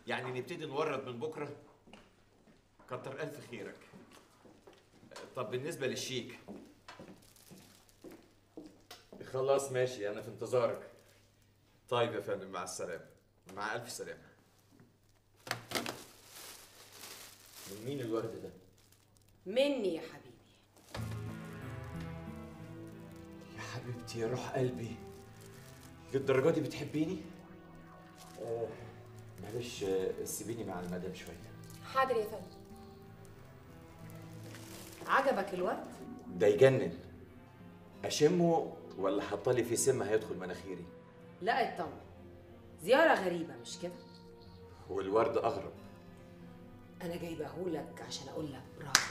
يعني نبتدي نورد من بكره كتر الف خيرك طب بالنسبه للشيك خلاص ماشي انا في انتظارك طيب يا فندم مع السلامه مع الف سلامه من مين الورد ده مني يا حبيبي يا حبيبتي يا روح قلبي للدرجه دي بتحبيني آه معلش آه، سيبيني مع المدام شويه حاضر يا فندم عجبك الورد ده يجنن اشمه ولا حطلي في سم هيدخل مناخيري لا اطمن زيارة غريبة مش كده والورد اغرب انا جايبهولك عشان اقول لك برافو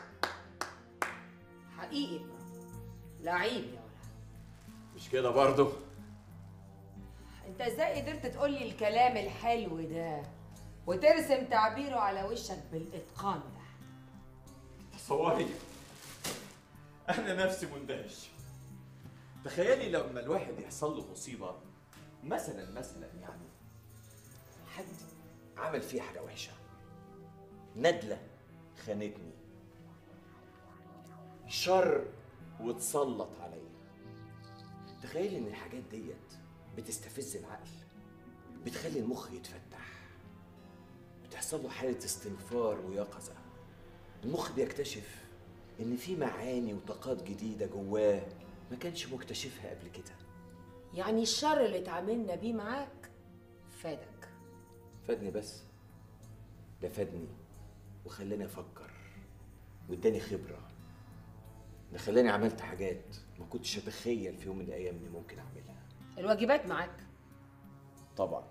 حقيقي برافو لعيب يا ولد مش كده برضه انت ازاي قدرت تقولي الكلام الحلو ده وترسم تعبيره على وشك بالاتقان ده تصوري انا نفسي مندهش تخيلي لما الواحد يحصل له مصيبه مثلا مثلا يعني حد عمل فيه حاجه وحشه ندله خانتني شر واتسلط عليا تخيلي ان الحاجات ديت بتستفز العقل بتخلي المخ يتفتح بتحصل له حاله استنفار ويقظه المخ بيكتشف ان في معاني وطاقات جديده جواه ما كانش مكتشفها قبل كده يعني الشر اللي اتعاملنا بيه معاك فادك فادني بس ده فادني وخلاني افكر واداني خبره ده خلاني عملت حاجات ما كنتش اتخيل في يوم من الايام اني ممكن اعملها الواجبات معاك طبعا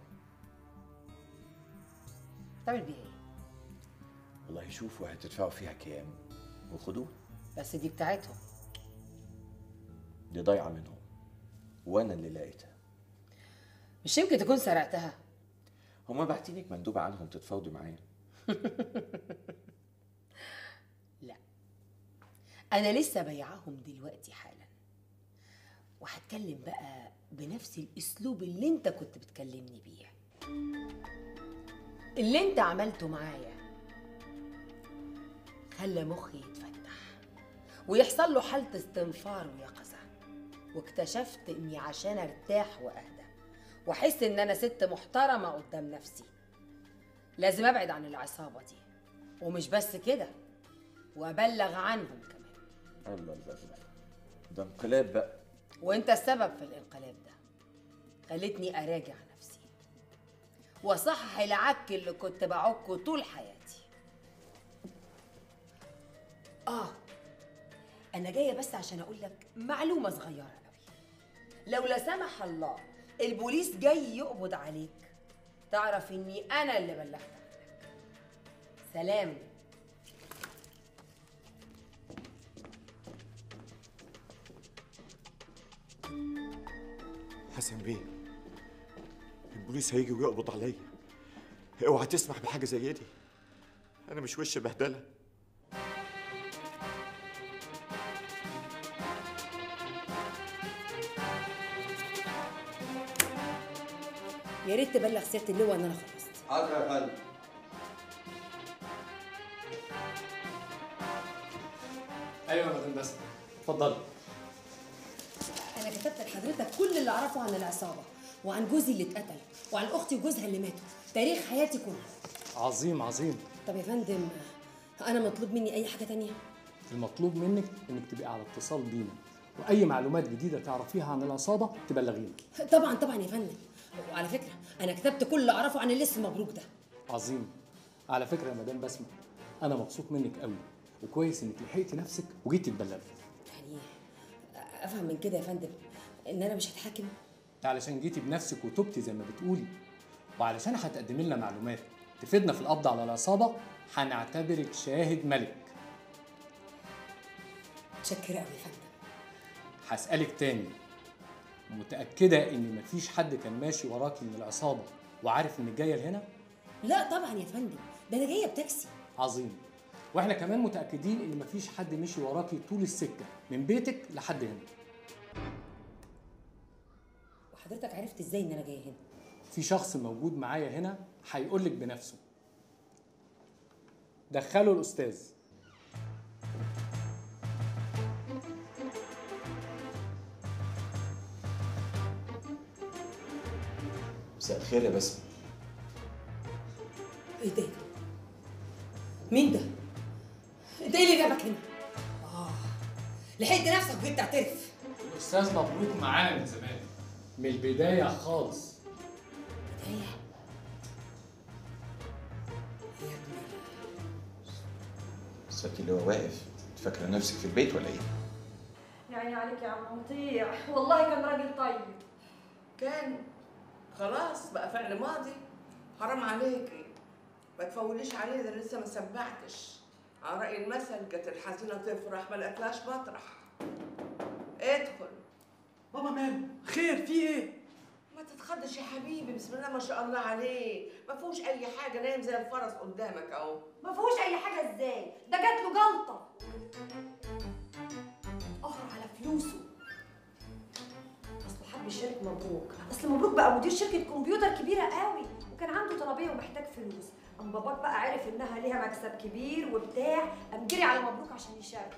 تعمل بيها ايه والله شوفوا هتدفعوا فيها كام وخدوه بس دي بتاعتهم دي ضايعه منهم وانا اللي لقيتها مش يمكن تكون سرقتها هما بعتينك مندوبه عنهم تتفاوضي معايا لا انا لسه بيعاهم دلوقتي حالا وهتكلم بقى بنفس الاسلوب اللي انت كنت بتكلمني بيه اللي انت عملته معايا خلى مخي يتفتح ويحصل له حالة استنفار ويقظة واكتشفت اني عشان ارتاح واهدى واحس ان انا ست محترمة قدام نفسي لازم ابعد عن العصابة دي ومش بس كده وابلغ عنهم كمان الله الله الله ده انقلاب بقى وانت السبب في الانقلاب ده خلتني اراجع نفسي واصحح العك اللي كنت بعكه طول حياتي اه انا جايه بس عشان اقول لك معلومه صغيره قوي لو لا سمح الله البوليس جاي يقبض عليك تعرف اني انا اللي بلغت عنك سلام حسن بيه البوليس هيجي ويقبض عليا اوعى تسمح بحاجه زي دي انا مش وش بهدله يا ريت تبلغ سياده اللواء ان انا خلصت حاضر يا فندم ايوه يا مدام بس اتفضلي انا كتبت لحضرتك كل اللي اعرفه عن العصابه وعن جوزي اللي اتقتل وعن اختي وجوزها اللي ماتوا تاريخ حياتي كله عظيم عظيم طب يا فندم انا مطلوب مني اي حاجه تانية المطلوب منك انك تبقي على اتصال بينا واي معلومات جديده تعرفيها عن العصابه تبلغينا طبعا طبعا يا فندم وعلى فكره انا كتبت كل اللي اعرفه عن اللص مبروك ده عظيم على فكره يا مدام بسمه انا مبسوط منك قوي وكويس انك لحقتي نفسك وجيتي تبلغي يعني افهم من كده يا فندم ان انا مش هتحاكم علشان جيتي بنفسك وتبتي زي ما بتقولي وعلشان هتقدمي لنا معلومات تفيدنا في القبض على العصابه هنعتبرك شاهد ملك متشكره قوي يا فندم هسألك تاني متأكدة إن مفيش حد كان ماشي وراكي من العصابة وعارف إنك جاية لهنا؟ لا طبعا يا فندم ده انا جايه بتاكسي عظيم واحنا كمان متأكدين إن مفيش حد مشي وراكي طول السكة من بيتك لحد هنا وحضرتك عرفت ازاي ان انا جايه هنا في شخص موجود معايا هنا هيقول لك بنفسه دخلوا الاستاذ مساء الخير يا باسم ايه ده؟ مين ده؟ انت ايه اللي جابك هنا؟ اه لحقت نفسك وجيت تعترف الاستاذ مبروك معانا من زمان من البدايه خالص هي يا ابني ساكي اللي هو واقف فاكره نفسك في البيت ولا ايه؟ يعني عليك يا عم مطيع والله كان راجل طيب كان خلاص بقى فعل ماضي حرام عليكي ما تفوليش عليه ده لسه ما سبعتش على رأي المثل كانت الحزينة تفرح ما لقتلاش مطرح ادخل بابا ماله خير في ايه ما تتخضش يا حبيبي بسم الله ما شاء الله عليه ما فيهوش اي حاجه نايم زي الفرس قدامك اهو ما فيهوش اي حاجه ازاي ده جات له جلطه قهر على فلوسه اصله حب يشارك مبروك اصل مبروك بقى مدير شركه كمبيوتر كبيره قوي وكان عنده طلبيه ومحتاج فلوس اما باباك بقى عرف انها ليها مكسب كبير وبتاع قام جري على مبروك عشان يشارك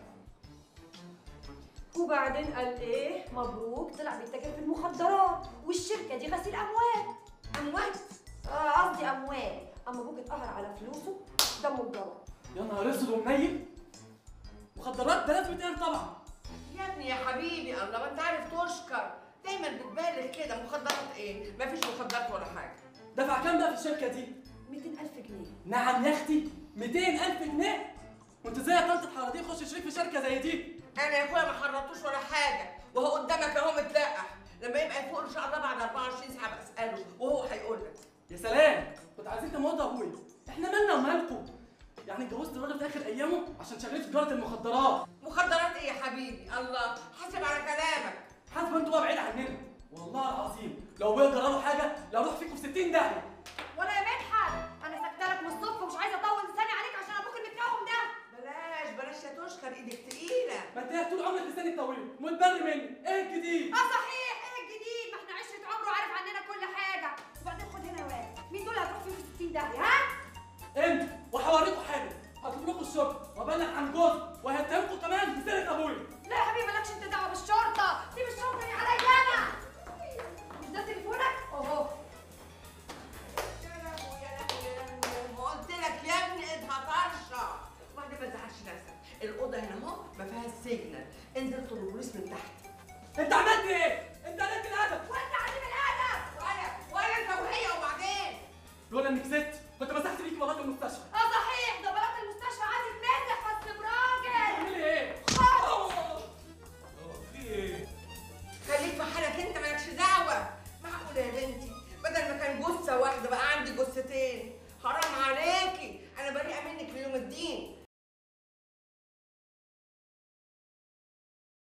وبعدين قال ايه مبروك طلع بيتاجر في المخدرات والشركه دي غسيل اموال اموات آه، قصدي اموال اما ابوك اتقهر على فلوسه دمه اتجرى يا نهار اسود ومنيل مخدرات ده لازم يتقال طبعا يا ابني يا حبيبي الله ما انت عارف تشكر دايما بتبالغ كده مخدرات ايه ما فيش مخدرات ولا حاجه دفع كام بقى في الشركه دي 200000 جنيه نعم يا اختي 200000 جنيه وانت ازاي يا طنط الحراديق خش شريك في شركه زي دي انا يا اخويا ما حرطوش ولا حاجه وهو قدامك اهو متلقح لما يبقى يفوق ان شاء الله بعد 24 ساعه بساله وهو هيقول لك يا سلام كنت عايزين تموتوا ابويا احنا مالنا ومالكم يعني اتجوزت الراجل في اخر ايامه عشان شغال في تجاره المخدرات مخدرات ايه يا حبيبي الله حاسب على كلامك حاسب انتوا بقى بعيد عننا والله العظيم لو ابويا جرى له حاجه لو اروح فيكم في 60 داهيه ولا يا مدحت انا ساكته لك من الصبح ومش عايزه اطول لساني عليك عشان ابوك المتكوم ده بلاش بلاش يا تشكر ايدك تقيله ما انت طول عمرك لسانك طويل متبري مني ايه الجديد اه صحيح ايه الجديد ما احنا عشره عمره عارف عننا كل حاجه وبعدين خد هنا يا واد مين دول هتروح فيهم في 60 داهيه ها انت وهوريكم حاجه هطلب لكم الشرطه وابلغ عن جوز وهتهمكم كمان بسرقه ابويا لا يا حبيبي مالكش انت دعوه بالشرطه سيب الشرطه دي عليا انا مش ده تليفونك اهو يا لهوي يا لهوي يا لهوي ما قلت لك يا ابني ايدها طرشه وبعدين ما تزعلش نفسك الاوضه هنا اهو ما فيهاش سيجنال انزل اطلب البوليس من تحت انت عملت ايه؟ انت قلت الادب وانت عديم الادب ولا ولا انت وهي وبعدين لولا انك ست